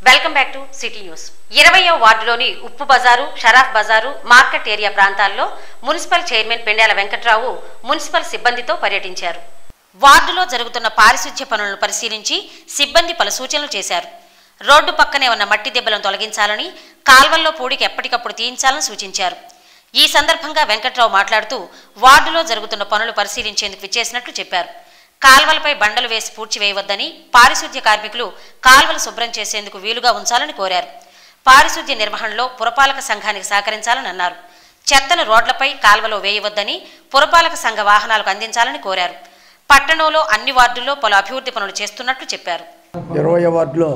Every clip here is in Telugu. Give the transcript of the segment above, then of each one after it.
welcome back to city news ఇరవయో వార్డులోని ఉప్పు బజారు షరాఫ్ బజారు మార్కెట్ ఏరియా ప్రాంతాల్లో municipal chairman Pendyala Venkatrao municipal సిబ్బందితో పర్యటించారు వార్డులో జరుగుతున్న పారిశుధ్య పనులను పరిశీలించి సిబ్బంది పలు సూచనలు చేశారు రోడ్డు పక్కనే ఉన్న మట్టి దెబ్బలను తొలగించాలని కాల్వల్లో పూడికి ఎప్పటికప్పుడు తీయించాలని సూచించారు ఈ సందర్భంగా వెంకట్రావు మాట్లాడుతూ వార్డులో జరుగుతున్న పనులు పరిశీలించేందుకు విచ్చేసినట్లు చెప్పారు కాల్వలపై బండలు వేసి పూడ్చివేయవద్దని పారిశుధ్య కార్మికులు కాల్వలు శుభ్రం చేసేందుకు వీలుగా ఉంచాలని కోరారు పారిశుధ్య నిర్వహణలో పురపాలక సంఘానికి సహకరించాలని అన్నారు చెత్తను రోడ్లపై కాల్వలో వేయవద్దని పురపాలక సంఘ వాహనాలకు అందించాలని కోరారు పట్టణంలో అన్ని వార్డుల్లో పలు అభివృద్ధి పనులు చేస్తున్నట్లు చెప్పారు ఇరవై వార్డులో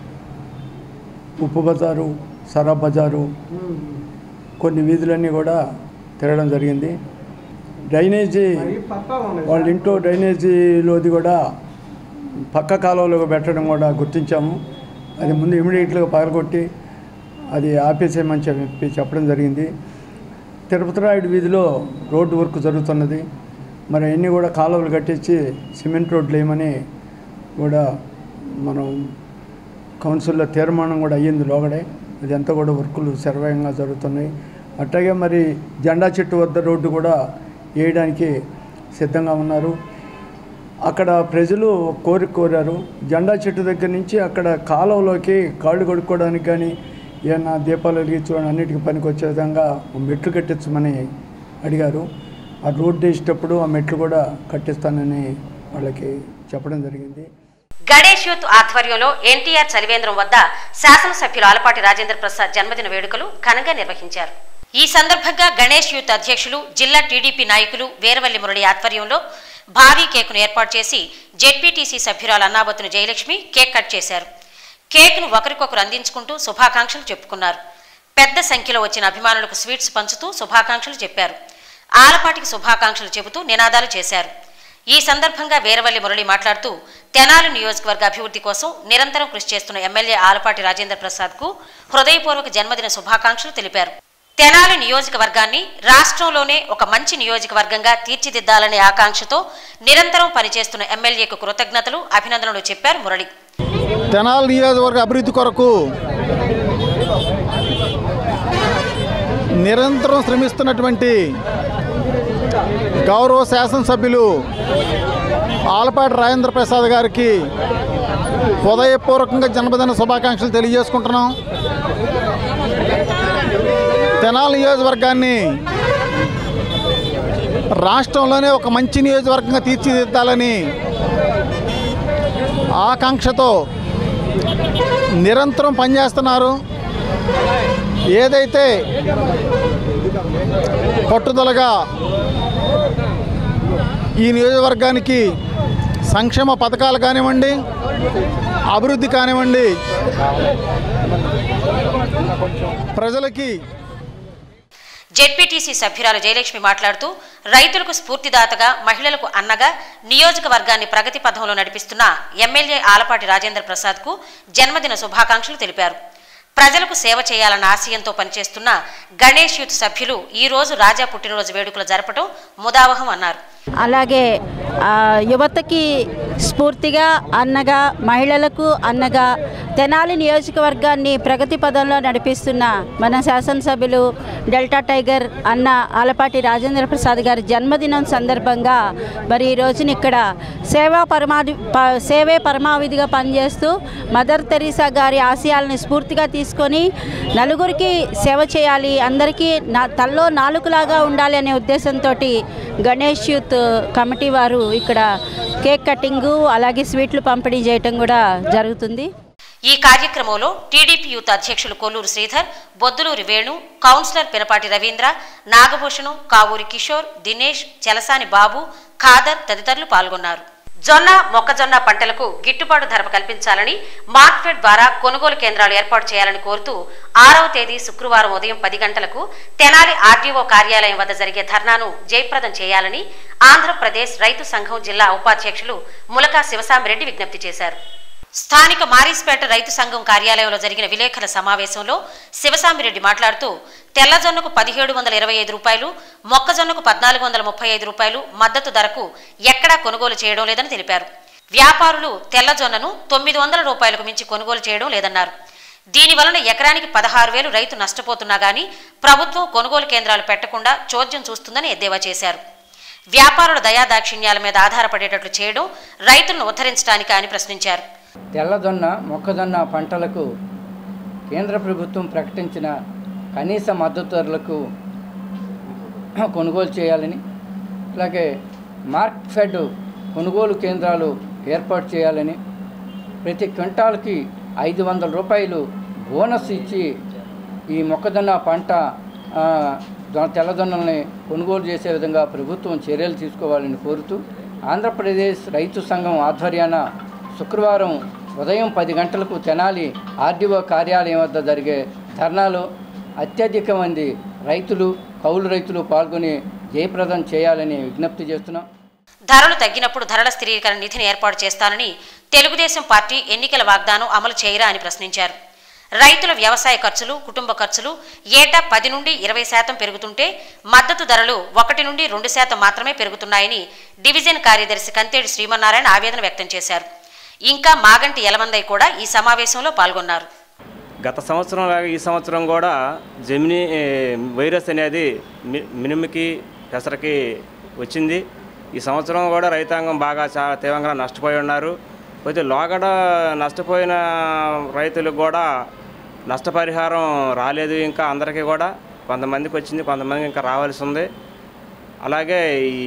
ఉప్పు బజారు సరా బజారు కొన్ని వీధులన్నీ కూడా తిరగడం జరిగింది డ్రైనేజీ వాళ్ళ ఇంట్లో డ్రైనేజీలోది కూడా పక్క కాలువలో పెట్టడం కూడా గుర్తించాము అది ముందు ఇమీడియట్గా పగలగొట్టి అది ఆపేసేయమని చెప్పి చెప్పడం జరిగింది తిరుపతి రాయుడు వీధిలో రోడ్డు వర్క్ జరుగుతున్నది మరి అన్నీ కూడా కాలువలు కట్టించి సిమెంట్ రోడ్లు వేయమని కూడా మనం కౌన్సిల్లో తీర్మానం కూడా అయ్యింది లోగడే ఇదంతా కూడా వర్కులు శరవేగంగా జరుగుతున్నాయి అట్లాగే మరి జెండా చెట్టు వద్ద రోడ్డు కూడా వేయడానికి సిద్ధంగా ఉన్నారు అక్కడ ప్రజలు ఒక కోరిక కోరారు జెండా చెట్టు దగ్గర నుంచి అక్కడ కాలువలోకి కాళ్ళు కడుక్కోవడానికి కానీ ఏమన్నా దీపాలు వెలిగించుకోవడం అన్నిటికీ పనికి వచ్చే విధంగా ఓ మెట్లు కట్టించమని అడిగారు ఆ రోడ్డు వేసేటప్పుడు ఆ మెట్లు కూడా కట్టిస్తానని వాళ్ళకి చెప్పడం జరిగింది గణేష్ యూత్ ఆధ్వర్యంలో ఎన్టీఆర్ చలివేంద్రం వద్ద శాసనసభ్యులు ఆలపాటి రాజేంద్ర ప్రసాద్ జన్మదిన వేడుకలు ఘనంగా నిర్వహించారు ఈ సందర్భంగా గణేష్ యూత్ అధ్యక్షులు జిల్లా టీడీపీ నాయకులు వీరవల్లి మురళి ఆధ్వర్యంలో భారీ కేకును ఏర్పాటు చేసి జెడ్పీటీసీ సభ్యురాలు అన్నాబతును జయలక్ష్మి కేక్ కట్ చేశారు కేక్ను ఒకరికొకరు అందించుకుంటూ శుభాకాంక్షలు చెప్పుకున్నారు పెద్ద సంఖ్యలో వచ్చిన అభిమానులకు స్వీట్స్ పంచుతూ శుభాకాంక్షలు చెప్పారు ఆలపాటికి శుభాకాంక్షలు చెబుతూ నినాదాలు చేశారు ఈ సందర్భంగా వీరవల్లి మురళి మాట్లాడుతూ తెనాలి నియోజకవర్గ అభివృద్ధి కోసం నిరంతరం కృషి చేస్తున్న ఎమ్మెల్యే ఆలపాటి రాజేంద్ర ప్రసాద్ కు హృదయపూర్వక జన్మదిన శుభాకాంక్షలు తెలిపారు తెనాలి నియోజకవర్గాన్ని రాష్ట్రంలోనే ఒక మంచి నియోజకవర్గంగా తీర్చిదిద్దాలనే ఆకాంక్షతో నిరంతరం పనిచేస్తున్న ఎమ్మెల్యేకు కృతజ్ఞతలు అభినందనలు చెప్పారు మురళి తెనాలి నియోజకవర్గ అభివృద్ధి కొరకు నిరంతరం శ్రమిస్తున్నటువంటి గౌరవ శాసనసభ్యులు ఆలపాటి రాజేంద్ర ప్రసాద్ గారికి హృదయపూర్వకంగా జన్మదిన శుభాకాంక్షలు తెలియజేసుకుంటున్నాం తెనాలి నియోజకవర్గాన్ని రాష్ట్రంలోనే ఒక మంచి నియోజకవర్గంగా తీర్చిదిద్దాలని ఆకాంక్షతో నిరంతరం పనిచేస్తున్నారు ఏదైతే పట్టుదలగా ఈ నియోజకవర్గానికి సంక్షేమ పథకాలు కానివ్వండి అభివృద్ధి కానివ్వండి ప్రజలకి జెడ్పీటీసీ సభ్యురాలు జయలక్ష్మి మాట్లాడుతూ రైతులకు స్ఫూర్తిదాతగా మహిళలకు అన్నగా నియోజకవర్గాన్ని ప్రగతి పథంలో నడిపిస్తున్న ఎమ్మెల్యే ఆలపాటి రాజేంద్ర ప్రసాద్ కు జన్మదిన శుభాకాంక్షలు తెలిపారు ప్రజలకు సేవ చేయాలన్న ఆశయంతో పనిచేస్తున్న గణేష్ యూత్ సభ్యులు ఈ రోజు రాజా పుట్టినరోజు వేడుకలు జరపడం ముదావహం అన్నారు అలాగే ఆ, యువతకి స్ఫూర్తిగా అన్నగా మహిళలకు అన్నగా తెనాలి నియోజకవర్గాన్ని ప్రగతి పదంలో నడిపిస్తున్న మన శాసనసభ్యులు డెల్టా టైగర్ అన్న ఆలపాటి రాజేంద్ర ప్రసాద్ గారి జన్మదినం సందర్భంగా మరి ఈ రోజున ఇక్కడ సేవా పరమాధి ప- సేవే పరమావిధిగా పనిచేస్తూ మదర్ తెరీసా గారి ఆశయాలను స్ఫూర్తిగా తీసుకొని నలుగురికి సేవ చేయాలి అందరికీ నా తల్లో నాలుగులాగా ఉండాలి అనే ఉద్దేశంతో గణేష్ యూత్ కమిటీ వారు ఇక్కడ కేక్ కటింగు అలాగే స్వీట్లు పంపిణీ చేయటం కూడా జరుగుతుంది ఈ కార్యక్రమంలో టీడీపీ యూత్ అధ్యక్షులు కొల్లూరు శ్రీధర్ బొద్దులూరి వేణు కౌన్సిలర్ పినపాటి రవీంద్ర నాగభూషణం కావూరి కిషోర్ దినేష్ చలసాని బాబు ఖాదర్ తదితరులు పాల్గొన్నారు జొన్న మొక్కజొన్న పంటలకు గిట్టుబాటు ధర కల్పించాలని మార్క్ఫెడ్ ద్వారా కొనుగోలు కేంద్రాలు ఏర్పాటు చేయాలని కోరుతూ ఆరవ తేదీ శుక్రవారం ఉదయం పది గంటలకు తెనాలి ఆర్డీఓ కార్యాలయం వద్ద జరిగే ధర్నాను జయప్రదం చేయాలని ఆంధ్రప్రదేశ్ రైతు సంఘం జిల్లా ఉపాధ్యక్షులు ములకా శివసామిరెడ్డి విజ్ఞప్తి చేశారు స్థానిక మారీస్పేట రైతు సంఘం కార్యాలయంలో జరిగిన విలేకరుల సమావేశంలో శివసామిరెడ్డి మాట్లాడుతూ తెల్లజొన్నకు పదిహేడు వందల ఇరవై ఐదు రూపాయలు మొక్కజొన్నకు పద్నాలుగు వందల ముప్పై ఐదు రూపాయలు మద్దతు ధరకు ఎక్కడా కొనుగోలు చేయడం లేదని తెలిపారు వ్యాపారులు తెల్లజొన్నను తొమ్మిది వందల రూపాయలకు మించి కొనుగోలు చేయడం లేదన్నారు దీని వలన ఎకరానికి పదహారు వేలు రైతు నష్టపోతున్నా గానీ ప్రభుత్వం కొనుగోలు కేంద్రాలు పెట్టకుండా చోద్యం చూస్తుందని ఎద్దేవా చేశారు వ్యాపారుల దయాదాక్షిణ్యాల మీద ఆధారపడేటట్లు చేయడం రైతులను ఉద్ధరించడానికా అని ప్రశ్నించారు తెల్లజొన్న మొక్కజొన్న పంటలకు కేంద్ర ప్రభుత్వం ప్రకటించిన కనీస మద్దతు ధరలకు కొనుగోలు చేయాలని అలాగే మార్క్ ఫెడ్ కొనుగోలు కేంద్రాలు ఏర్పాటు చేయాలని ప్రతి క్వింటాల్కి ఐదు వందల రూపాయలు బోనస్ ఇచ్చి ఈ మొక్కజొన్న పంట ఆ, జొ- తెల్లజొన్నల్ని కొనుగోలు చేసే విధంగా ప్రభుత్వం చర్యలు తీసుకోవాలని కోరుతూ ఆంధ్రప్రదేశ్ రైతు సంఘం ఆధ్వర్యాన శుక్రవారం ఉదయం పది గంటలకు తెనాలి ఆర్డీఓ కార్యాలయం వద్ద జరిగే ధర్నాలో అత్యధిక మంది రైతులు కౌలు రైతులు పాల్గొని జయప్రదం చేయాలని విజ్ఞప్తి చేస్తున్నాం ధరలు తగ్గినప్పుడు ధరల స్థిరీకరణ నిధిని ఏర్పాటు చేస్తానని తెలుగుదేశం పార్టీ ఎన్నికల వాగ్దానం అమలు చేయరా అని ప్రశ్నించారు రైతుల వ్యవసాయ ఖర్చులు కుటుంబ ఖర్చులు ఏటా పది నుండి ఇరవై శాతం పెరుగుతుంటే మద్దతు ధరలు ఒకటి నుండి రెండు శాతం మాత్రమే పెరుగుతున్నాయని డివిజన్ కార్యదర్శి కంతేడి శ్రీమన్నారాయణ ఆవేదన వ్యక్తం చేశారు ఇంకా మాగంటి యలమందయ్య కూడా ఈ సమావేశంలో పాల్గొన్నారు గత సంవత్సరం లాగా ఈ సంవత్సరం కూడా జెమిని ఏ, వైరస్ అనేది మి- మినుముకి పెసరకి వచ్చింది ఈ సంవత్సరం కూడా రైతాంగం బాగా చాలా తీవ్రంగా నష్టపోయి ఉన్నారు అయితే లోగడ నష్టపోయిన రైతులకు కూడా నష్టపరిహారం రాలేదు ఇంకా అందరికీ కూడా కొంతమందికి వచ్చింది కొంతమందికి ఇంకా రావాల్సి ఉంది అలాగే ఈ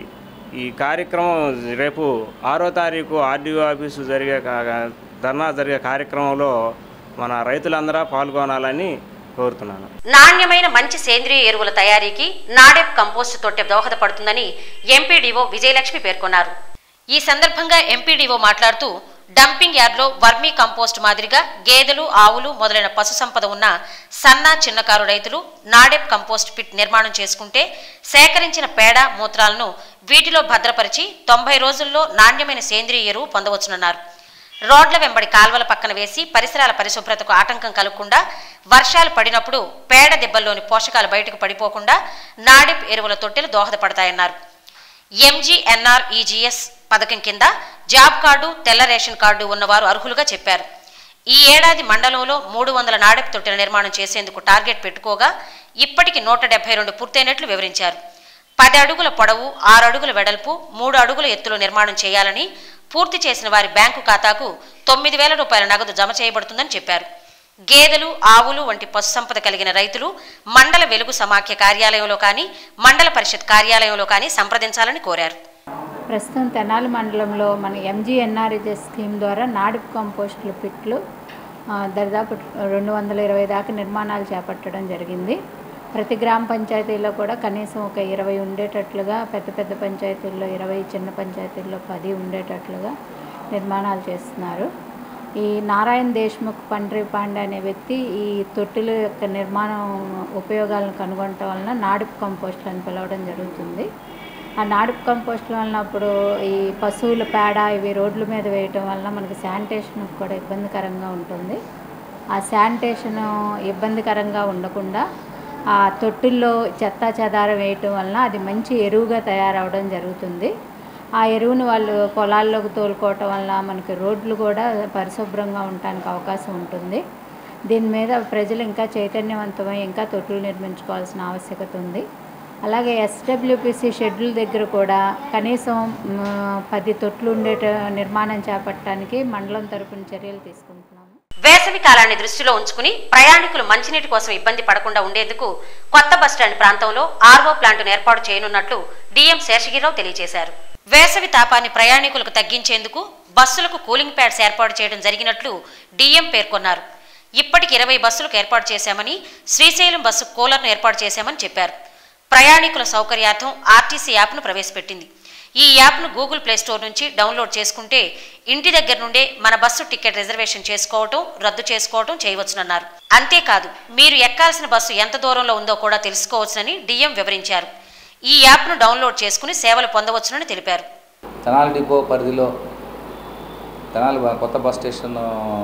ఈ కార్యక్రమం రేపు ఆరో తారీఖు ఆర్డీఓ ఆఫీసు జరిగే కా- ధర్నా జరిగే కార్యక్రమంలో మన రైతులందరూ పాల్గొనాలని కోరుతున్నాను నాణ్యమైన మంచి సేంద్రియ ఎరువుల తయారీకి నాడెప్ కంపోస్ట్ తొట్టె దోహదపడుతుందని ఎంపీడీఓ విజయలక్ష్మి పేర్కొన్నారు ఈ సందర్భంగా ఎంపీడీఓ మాట్లాడుతూ డంపింగ్ యార్డ్లో వర్మీ కంపోస్ట్ మాదిరిగా గేదెలు ఆవులు మొదలైన పశు సంపద ఉన్న సన్న చిన్నకారు రైతులు నాడెప్ కంపోస్ట్ పిట్ నిర్మాణం చేసుకుంటే సేకరించిన పేడ మూత్రాలను వీటిలో భద్రపరిచి తొంభై రోజుల్లో నాణ్యమైన సేంద్రియ ఎరువు పొందవచ్చునన్నారు రోడ్ల వెంబడి కాల్వల పక్కన వేసి పరిసరాల పరిశుభ్రతకు ఆటంకం కలగకుండా వర్షాలు పడినప్పుడు పేడ దెబ్బల్లోని పోషకాలు బయటకు పడిపోకుండా నాడిప్ ఎరువుల తొట్టెలు దోహదపడతాయన్నారు ఎంజీఎన్ఆర్ఈజీఎస్ పథకం కింద జాబ్ కార్డు తెల్ల రేషన్ కార్డు ఉన్నవారు అర్హులుగా చెప్పారు ఈ ఏడాది మండలంలో మూడు వందల నాడెప్ తొట్టెల నిర్మాణం చేసేందుకు టార్గెట్ పెట్టుకోగా ఇప్పటికి నూట డెబ్బై రెండు పూర్తయినట్లు వివరించారు పది అడుగుల పొడవు ఆరు అడుగుల వెడల్పు మూడు అడుగుల ఎత్తులో నిర్మాణం చేయాలని పూర్తి చేసిన వారి బ్యాంకు ఖాతాకు తొమ్మిది వేల రూపాయల నగదు జమ చేయబడుతుందని చెప్పారు గేదెలు ఆవులు వంటి పశు సంపద కలిగిన రైతులు మండల వెలుగు సమాఖ్య కార్యాలయంలో కానీ మండల పరిషత్ కార్యాలయంలో కానీ సంప్రదించాలని కోరారు ప్రస్తుతం తెనాలి మండలంలో మన ఎంజీఎన్ఆర్ఎస్ స్కీమ్ ద్వారా నాడుపు కంపోస్టుల పిట్లు ఆ, దరిదాపు రెండు వందల ఇరవై దాకా నిర్మాణాలు చేపట్టడం జరిగింది ప్రతి గ్రామ పంచాయతీలో కూడా కనీసం ఒక ఇరవై ఉండేటట్లుగా పెద్ద పెద్ద పంచాయతీల్లో ఇరవై చిన్న పంచాయతీల్లో పది ఉండేటట్లుగా నిర్మాణాలు చేస్తున్నారు ఈ నారాయణ దేశ్ముఖ్ పండ్రి పాండే అనే వ్యక్తి ఈ తొట్టిల యొక్క నిర్మాణం ఉపయోగాలను కనుగొనటం వలన నాడుపు కంపోస్టులు అని పిలవడం జరుగుతుంది ఆ నాడుపు కంపోస్టుల వలన అప్పుడు ఈ పశువుల పేడ ఇవి రోడ్ల మీద వేయటం వలన మనకి శానిటేషన్ కూడా ఇబ్బందికరంగా ఉంటుంది ఆ శానిటేషన్ ఇబ్బందికరంగా ఉండకుండా ఆ తొట్టుల్లో చెత్త చెదారం వేయటం వలన అది మంచి ఎరువుగా తయారవడం జరుగుతుంది ఆ ఎరువును వాళ్ళు పొలాల్లోకి తోలుకోవటం వల్ల మనకి రోడ్లు కూడా పరిశుభ్రంగా ఉండటానికి అవకాశం ఉంటుంది దీని మీద ప్రజలు ఇంకా చైతన్యవంతమై ఇంకా తొట్టులు నిర్మించుకోవాల్సిన ఆవశ్యకత ఉంది అలాగే ఎస్డబ్ల్యూపిసి షెడ్యూల్ దగ్గర కూడా కనీసం మ్, పది తొట్లు ఉండేట నిర్మాణం చేపట్టడానికి మండలం తరపున చర్యలు తీసుకుంటున్నాము వేసవి కాలాన్ని దృష్టిలో ఉంచుకుని ప్రయాణికులు మంచినీటి కోసం ఇబ్బంది పడకుండా ఉండేందుకు కొత్త బస్టాండ్ ప్రాంతంలో ఆర్వో ప్లాంటును ఏర్పాటు చేయనున్నట్లు డిఎం శేషగిరిరావు తెలియజేశారు వేసవి తాపాన్ని ప్రయాణికులకు తగ్గించేందుకు బస్సులకు కూలింగ్ ప్యాడ్స్ ఏర్పాటు చేయడం జరిగినట్లు డిఎం పేర్కొన్నారు ఇప్పటికి ఇరవై బస్సులకు ఏర్పాటు చేశామని శ్రీశైలం బస్సు కూలర్ను ఏర్పాటు చేశామని చెప్పారు ప్రయాణికుల సౌకర్యార్థం ఆర్టీసీ యాప్ను ప్రవేశపెట్టింది ఈ యాప్ను గూగుల్ ప్లే స్టోర్ నుంచి డౌన్లోడ్ చేసుకుంటే ఇంటి దగ్గర నుండే మన బస్సు టికెట్ రిజర్వేషన్ చేసుకోవటం రద్దు చేసుకోవటం చేయవచ్చునన్నారు అంతేకాదు మీరు ఎక్కాల్సిన బస్సు ఎంత దూరంలో ఉందో కూడా తెలుసుకోవచ్చునని డిఎం వివరించారు ఈ యాప్ను డౌన్లోడ్ చేసుకుని సేవలు పొందవచ్చునని తెలిపారు తెనాలి డిపో పరిధిలో తెనాలి బ- కొత్త బస్ స్టేషన్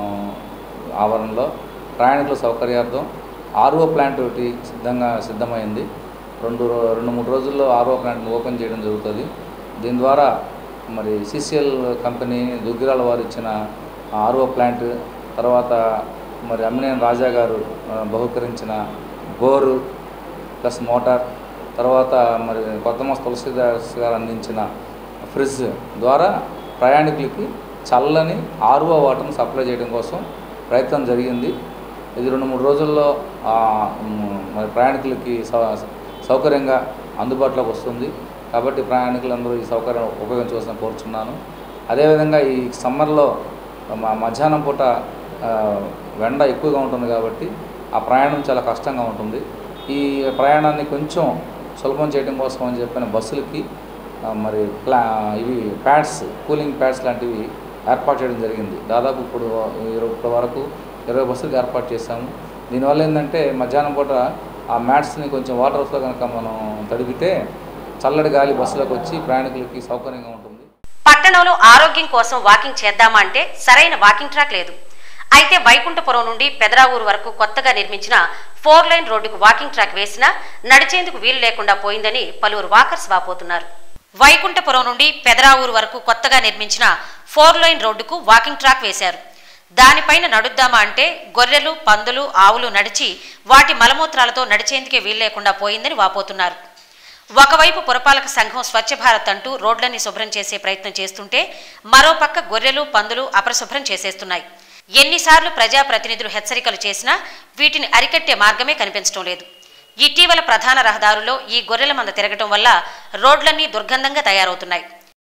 ఆవరణలో ప్రయాణికుల సౌకర్యార్థం ఆర్ఓ ప్లాంట్ ఒకటి సిద్ధంగా సిద్ధమైంది రెండు రో- రెండు మూడు రోజుల్లో ఆర్ఓ ప్లాంట్ని ఓపెన్ చేయడం జరుగుతుంది దీని ద్వారా మరి సిసిఎల్ కంపెనీ దుగ్గిరాల వారు ఇచ్చిన ఆర్ఓ ప్లాంట్ తర్వాత మరి అమ్మినేని రాజా గారు ఆ, బహుకరించిన బోరు ప్లస్ మోటార్ తర్వాత మరి కొత్తమస్ తులసిదాస్ గారు అందించిన ఫ్రిడ్జ్ ద్వారా ప్రయాణికులకి చల్లని ఆర్వో వాటర్ని సప్లై చేయడం కోసం ప్రయత్నం జరిగింది ఇది రెండు మూడు రోజుల్లో ఆ, మ్, మరి ప్రయాణికులకి సౌ- సౌకర్యంగా అందుబాటులోకి వస్తుంది కాబట్టి ప్రయాణికులందరూ ఈ సౌకర్యం ఉపయోగించవలసిన కోరుచున్నాను అదేవిధంగా ఈ సమ్మర్లో మ- మధ్యాహ్నం పూట ఆ, ఎండ ఎక్కువగా ఉంటుంది కాబట్టి ఆ ప్రయాణం చాలా కష్టంగా ఉంటుంది ఈ ప్రయాణాన్ని కొంచెం సులభం చేయడం కోసం అని చెప్పిన బస్సులకి ఆ, మరి ప్లా ఇవి ప్యాడ్స్ కూలింగ్ ప్యాడ్స్ లాంటివి ఏర్పాటు చేయడం జరిగింది దాదాపు ఇప్పుడు ఇరవై ఇప్పటి వరకు ఇరవై బస్సులకు ఏర్పాటు చేశాము దీనివల్ల ఏంటంటే మధ్యాహ్నం పూట ఆ మ్యాట్స్ని కొంచెం వాటర్స్లో కనుక మనం తడిపితే చల్లటి గాలి బస్సులోకి వచ్చి ప్రయాణికులకి సౌకర్యంగా ఉంటుంది పట్టణంలో ఆరోగ్యం కోసం వాకింగ్ చేద్దామా అంటే సరైన వాకింగ్ ట్రాక్ లేదు అయితే వైకుంఠపురం నుండి పెదరావూరు వరకు కొత్తగా నిర్మించిన ఫోర్ లైన్ రోడ్డుకు వాకింగ్ ట్రాక్ వేసినా నడిచేందుకు వీలు లేకుండా పోయిందని పలువురు వాకర్స్ వాపోతున్నారు వైకుంఠపురం నుండి పెదరావూరు వరకు కొత్తగా నిర్మించిన ఫోర్ లైన్ రోడ్డుకు వాకింగ్ ట్రాక్ వేశారు దానిపైన నడుద్దామా అంటే గొర్రెలు పందులు ఆవులు నడిచి వాటి మలమూత్రాలతో నడిచేందుకే వీలు లేకుండా పోయిందని వాపోతున్నారు ఒకవైపు పురపాలక సంఘం స్వచ్ఛ భారత్ అంటూ రోడ్లన్నీ శుభ్రం చేసే ప్రయత్నం చేస్తుంటే మరోపక్క గొర్రెలు పందులు అపరిశుభ్రం చేసేస్తున్నాయి ఎన్నిసార్లు ప్రజాప్రతినిధులు హెచ్చరికలు చేసినా వీటిని అరికట్టే మార్గమే కనిపించడం లేదు ఇటీవల ప్రధాన రహదారుల్లో ఈ గొర్రెల మంద తిరగటం వల్ల రోడ్లన్నీ దుర్గంధంగా తయారవుతున్నాయి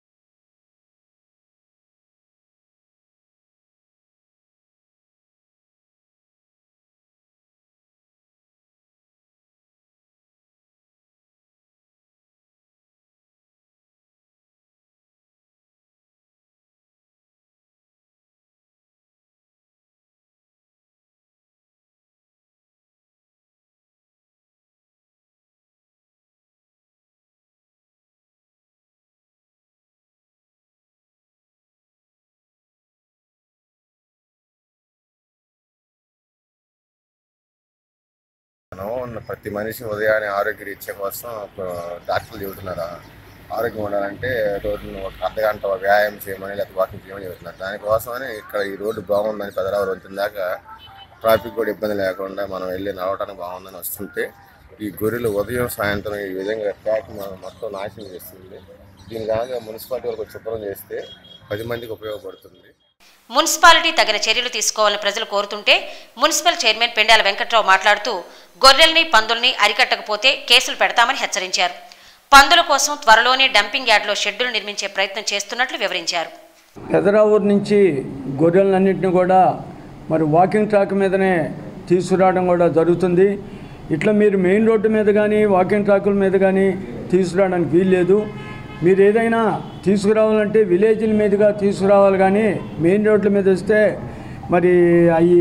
మనం ప్రతి మనిషి ఉదయాన్నే ఆరోగ్య రీత్యా కోసం ఒక డాక్టర్లు చెబుతున్నారు ఆరోగ్యం ఉండాలంటే రోజు ఒక అర్ధ గంట వ్యాయామం చేయమని లేకపోతే వాకింగ్ చేయమని చెబుతున్నారు దానికోసమని ఇక్కడ ఈ రోడ్డు బాగుందని పెదరావరం వచ్చిన దాకా ట్రాఫిక్ కూడా ఇబ్బంది లేకుండా మనం వెళ్ళి నడవడానికి బాగుందని వస్తుంటే ఈ గొర్రెలు ఉదయం సాయంత్రం ఈ విధంగా ట్రాక్ మొత్తం నాశనం చేస్తుంది దీని కాగా మున్సిపాలిటీ వరకు శుభ్రం చేస్తే పది మందికి ఉపయోగపడుతుంది మున్సిపాలిటీ తగిన చర్యలు తీసుకోవాలని ప్రజలు కోరుతుంటే మున్సిపల్ చైర్మన్ పెండాల వెంకట్రావు మాట్లాడుతూ గొర్రెల్ని పందుల్ని అరికట్టకపోతే కేసులు పెడతామని హెచ్చరించారు పందుల కోసం త్వరలోనే డంపింగ్ యార్డులో షెడ్యూల్ నిర్మించే ప్రయత్నం చేస్తున్నట్లు వివరించారు పెదరావూరు నుంచి గొర్రెలన్నింటినీ కూడా మరి వాకింగ్ ట్రాక్ మీదనే తీసుకురావడం కూడా జరుగుతుంది ఇట్లా మీరు మెయిన్ రోడ్డు మీద కానీ వాకింగ్ ట్రాకుల మీద కానీ తీసుకురావడానికి వీల్లేదు మీరు ఏదైనా తీసుకురావాలంటే విలేజ్ల మీదుగా తీసుకురావాలి కానీ మెయిన్ రోడ్ల మీద వస్తే మరి అవి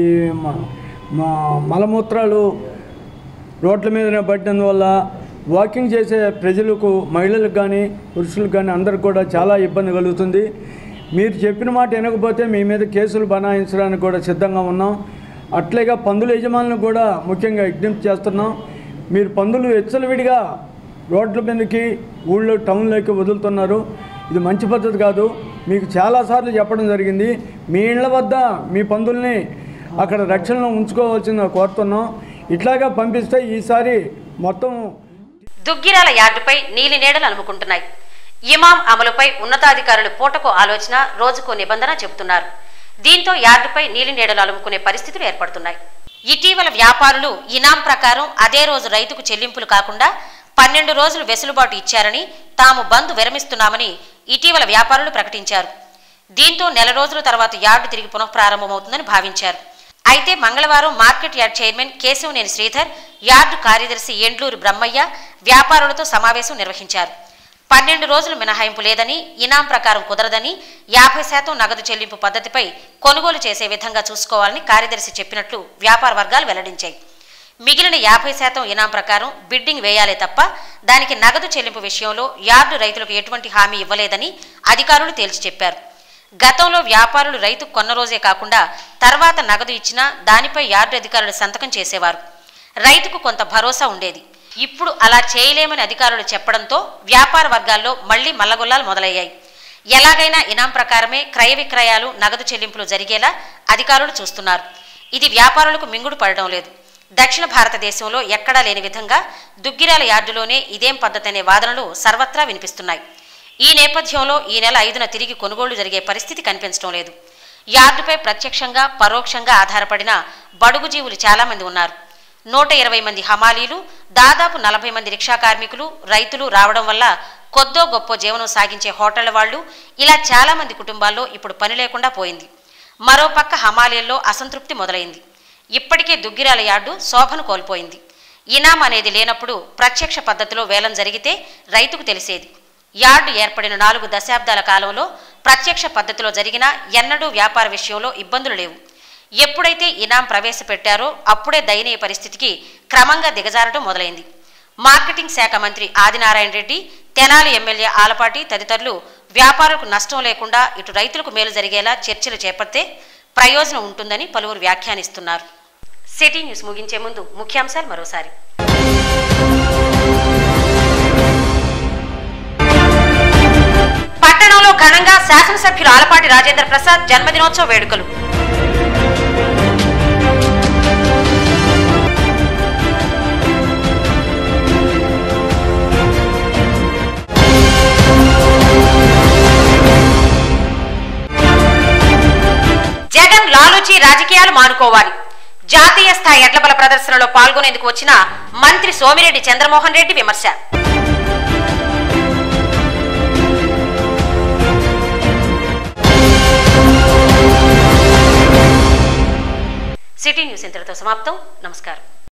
మా మలమూత్రాలు రోడ్ల మీదనే పడినందువల్ల వాకింగ్ చేసే ప్రజలకు మహిళలకు కానీ పురుషులకు కానీ అందరికి కూడా చాలా ఇబ్బంది కలుగుతుంది మీరు చెప్పిన మాట వినకపోతే మీ మీద కేసులు బనాయించడానికి కూడా సిద్ధంగా ఉన్నాం అట్లేగా పందుల యజమానులకు కూడా ముఖ్యంగా విజ్ఞప్తి చేస్తున్నాం మీరు పందులు విడిగా రోడ్ల మీదకి ఊళ్ళో టౌన్లోకి వదులుతున్నారు ఇది మంచి పద్ధతి కాదు మీకు చాలాసార్లు చెప్పడం జరిగింది మీ ఇళ్ల వద్ద మీ పందుల్ని అక్కడ రక్షణలో ఉంచుకోవాల్సిందిగా కోరుతున్నాం ఇట్లాగా పంపిస్తే ఈసారి మొత్తం దుగ్గిరాల యార్డుపై నీలి నీడలు అలుముకుంటున్నాయి ఇమాం అమలుపై ఉన్నతాధికారులు పూటకో ఆలోచన రోజుకో నిబంధన చెబుతున్నారు దీంతో యార్డుపై నీలి నీడలు అలుముకునే పరిస్థితులు ఏర్పడుతున్నాయి ఇటీవల వ్యాపారులు ఇనాం ప్రకారం అదే రోజు రైతుకు చెల్లింపులు కాకుండా పన్నెండు రోజులు వెసులుబాటు ఇచ్చారని తాము బంద్ విరమిస్తున్నామని ఇటీవల వ్యాపారులు ప్రకటించారు దీంతో నెల రోజుల తర్వాత యార్డు తిరిగి పునఃప్రారంభమవుతుందని భావించారు అయితే మంగళవారం market yard chairman Kesavaneni Sridhar yard కార్యదర్శి ఎండ్లూరు బ్రహ్మయ్య వ్యాపారులతో సమావేశం నిర్వహించారు పన్నెండు రోజులు మినహాయింపు లేదని ఇనాం ప్రకారం కుదరదని యాభై శాతం నగదు చెల్లింపు పద్ధతిపై కొనుగోలు చేసే విధంగా చూసుకోవాలని కార్యదర్శి చెప్పినట్లు వ్యాపార వర్గాలు వెల్లడించాయి మిగిలిన యాభై శాతం ఇనాం ప్రకారం బిడ్డింగ్ వేయాలే తప్ప దానికి నగదు చెల్లింపు విషయంలో యార్డు రైతులకు ఎటువంటి హామీ ఇవ్వలేదని అధికారులు తేల్చి చెప్పారు గతంలో వ్యాపారులు రైతు కొన్న రోజే కాకుండా తర్వాత నగదు ఇచ్చినా దానిపై యార్డు అధికారులు సంతకం చేసేవారు రైతుకు కొంత భరోసా ఉండేది ఇప్పుడు అలా చేయలేమని అధికారులు చెప్పడంతో వ్యాపార వర్గాల్లో మళ్లీ మల్లగొల్లాలు మొదలయ్యాయి ఎలాగైనా ఇనాం ప్రకారమే క్రయ విక్రయాలు నగదు చెల్లింపులు జరిగేలా అధికారులు చూస్తున్నారు ఇది వ్యాపారులకు మింగుడు పడడం లేదు దక్షిణ భారతదేశంలో ఎక్కడా లేని విధంగా దుగ్గిరాల యార్డులోనే ఇదేం పద్ధతి అనే వాదనలు సర్వత్రా వినిపిస్తున్నాయి ఈ నేపథ్యంలో ఈ నెల ఐదున తిరిగి కొనుగోళ్లు జరిగే పరిస్థితి కనిపించడం లేదు యార్డుపై ప్రత్యక్షంగా పరోక్షంగా ఆధారపడిన బడుగు జీవులు చాలామంది ఉన్నారు నూట ఇరవై మంది హమాలీలు దాదాపు నలభై మంది రిక్షా కార్మికులు రైతులు రావడం వల్ల కొద్దో గొప్ప జీవనం సాగించే హోటళ్ల వాళ్ళు ఇలా చాలా మంది కుటుంబాల్లో ఇప్పుడు పని లేకుండా పోయింది మరోపక్క హమాలీల్లో అసంతృప్తి మొదలైంది ఇప్పటికే దుగ్గిరాల యార్డు శోభను కోల్పోయింది ఇనాం అనేది లేనప్పుడు ప్రత్యక్ష పద్ధతిలో వేలం జరిగితే రైతుకు తెలిసేది యార్డు ఏర్పడిన నాలుగు దశాబ్దాల కాలంలో ప్రత్యక్ష పద్ధతిలో జరిగిన ఎన్నడూ వ్యాపార విషయంలో ఇబ్బందులు లేవు ఎప్పుడైతే ఇనాం ప్రవేశపెట్టారో అప్పుడే దయనీయ పరిస్థితికి క్రమంగా దిగజారడం మొదలైంది మార్కెటింగ్ శాఖ మంత్రి ఆదినారాయణ రెడ్డి తెనాలి ఎమ్మెల్యే ఆలపాటి తదితరులు వ్యాపారులకు నష్టం లేకుండా ఇటు రైతులకు మేలు జరిగేలా చర్చలు చేపడితే ప్రయోజనం ఉంటుందని పలువురు వ్యాఖ్యానిస్తున్నారు సిటీ న్యూస్ ముగించే ముందు ముఖ్యాంశాలు మరోసారి పట్టణంలో ఘనంగా శాసనసభ్యులు ఆలపాటి రాజేంద్ర ప్రసాద్ జన్మదినోత్సవ వేడుకలు జగన్ లాలూచి రాజకీయాలు మానుకోవాలి జాతీయ స్థాయి ఎడ్లబల ప్రదర్శనలో పాల్గొనేందుకు వచ్చిన మంత్రి సోమిరెడ్డి చంద్రమోహన్ రెడ్డి విమర్శ సిటీ న్యూస్ ఇంతటితో సమాప్తం నమస్కారం